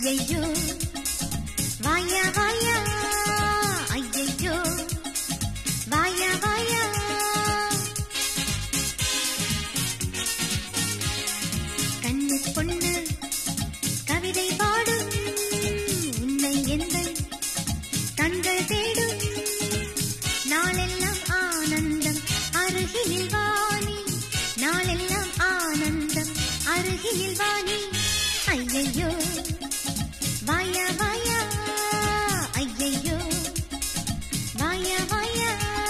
ஐயையோ வாயா வாயா ஐயையோ வாயா வாயா கண்ணு பொண்ணு கவிதை பாடும் உன்னை எந்த கண்கள் தேடும் நாளெல்லாம் ஆனந்தம் அருகில் வாணி நாளெல்லாம் ஆனந்தம் அருகில் வாணி ஐயையோ வாயா வாயா ஐயையோ வாயா வாயா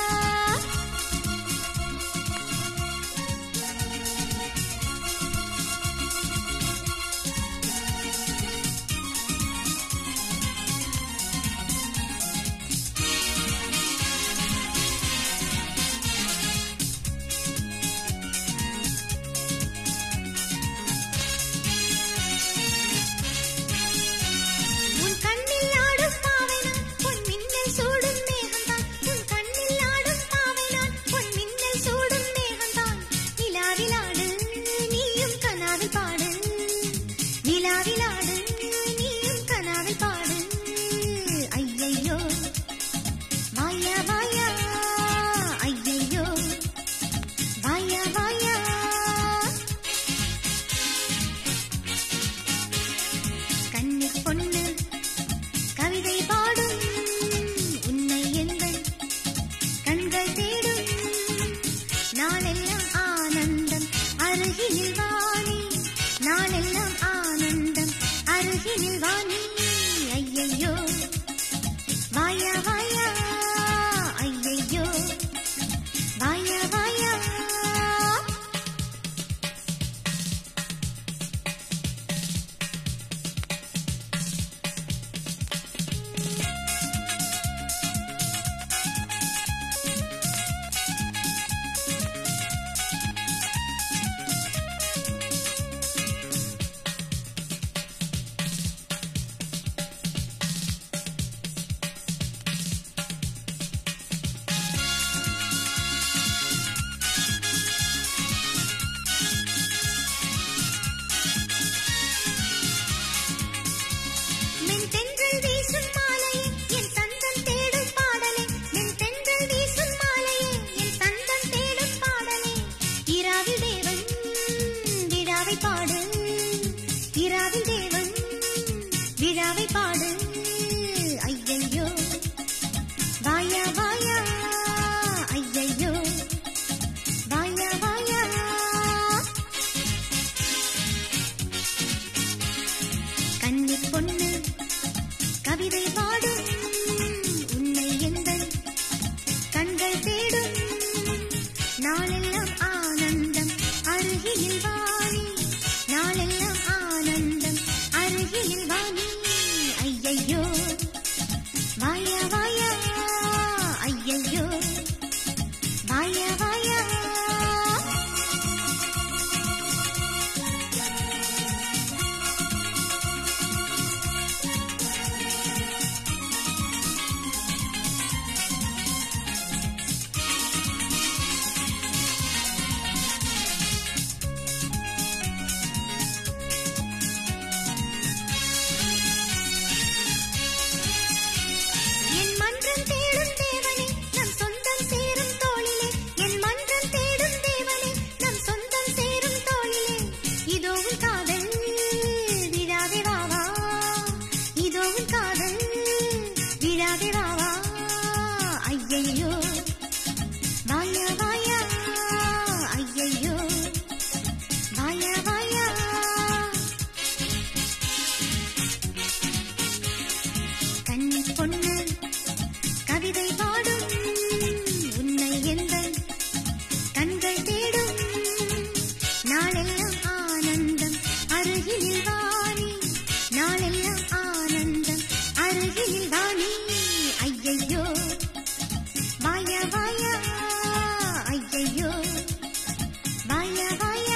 உன் கண்ணில் ஆடும் பாவைனான் பொன் மின்னல் சூடும் மேகம்தான் உன் கண்ணில் ஆடும் பாவைனான் பொன் மின்னல் சூடும் மேகம்தான் நிலாவில் ஆடு நீயும் கனாவில் பாடு நிலாவில் ஆடு நீயும் கனாவில் பாடு ஐயையோ வாயா வாயா ஐயையோ வாயா வாயா கண்ணு பொண்ணு கவிதை பாடும் உன்னை எந்த கண்கள் தேடும் நாளெல்லாம் ஆனந்தம் அருகில் வாணி நாளெல்லாம் ஆனந்தம் அருகில் வாணி ஐயையோ வாயா வாயா ஐயையோ வாயா வாயா மென் தென்றல் வீசும் மாலையே என் தந்தம் தேடும் பாடலே மென் தென்றல் வீசும் மாலையே என் தந்தம் தேடும் பாடலே இராவில் தேவன் விழாவை பாடு இராவில் தேவன் விழாவை பாடு ஐயையோ வாயா வாயா ஐயையோ வாயா வாயா கன்னி பொண்ணு கவிதை பாடும் உன்னை எந்த கண்கள் தேடும் நாளெல்லாம் ஆனந்தம் அருகில் வாணி நாளெல்லாம் ஆனந்தம் அருகில் வாணி ஐயையோ வாயா வாயா ஐயையோ வாயா வாயா என் மன்றம் தேடும் தேவனே நம் சொந்தம் சேரும் தோளிலே என் மன்றம் தேடும் தேவனே நம் சொந்தம் சேரும் தோளிலே இதோ உன் காதல் விழாவே வாவா இதோ உன் காதல் விழாவே வாவா ஐயையோ வாயா வாயா ஐயையோ வாயா வாயா கண்ணி பொண்ணு கவிதை பாடும் உன்னை எந்த கண்கள் தேடும் நாளெல்லாம் ஆனந்தம் அருகில் வாணி நாளெல்லாம் ஆனந்தம் அருகில் வாணி ஐயையோ வாயா வாயா ஐயையோ வாயா வாயா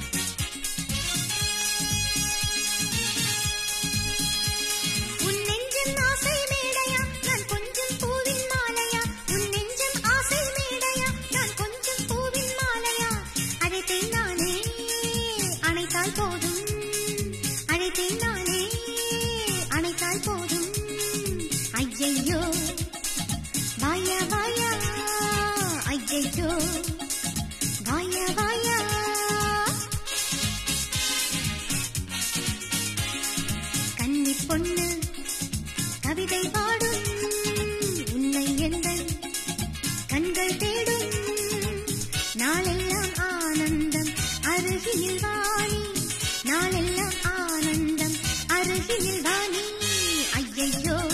உன் நெஞ்ச ஐயையோ வாயா வாயா கன்னி பொண்ணு கவிதை பாடும் உன்னை எந்த கண்கள் தேடும் நாளெல்லாம் ஆனந்தம் அருகில் வாணி நாளெல்லாம் ஆனந்தம் அருகில் வாணி ஐயையோ